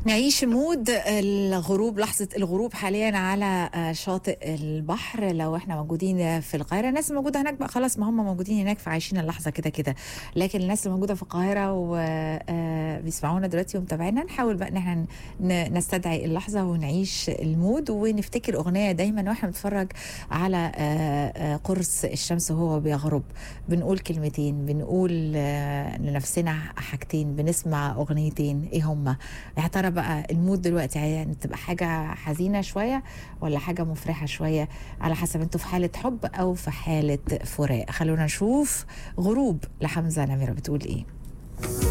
نعيش مود الغروب لحظة الغروب حاليا على شاطئ البحر لو احنا موجودين في القاهرة الناس الموجودة هناك بقى خلاص ما هم موجودين هناك فعايشين اللحظة كده كده لكن الناس اللي موجودة في القاهرة وبيسمعونا دلوقتي ومتابعينا نحاول بقى ان احنا ن- نستدعي اللحظة ونعيش المود ونفتكر أغنية دايما واحنا بنتفرج على آه، آه، قرص الشمس وهو بيغرب بنقول كلمتين بنقول آه، لنفسنا حاجتين بنسمع أغنيتين ايه هما يا ترى بقى المود دلوقتي يعني تبقى حاجة حزينة شوية ولا حاجة مفرحة شوية على حسب انتوا في حالة حب أو في حالة فراق خلونا نشوف غروب لحمزة نمرة بتقول ايه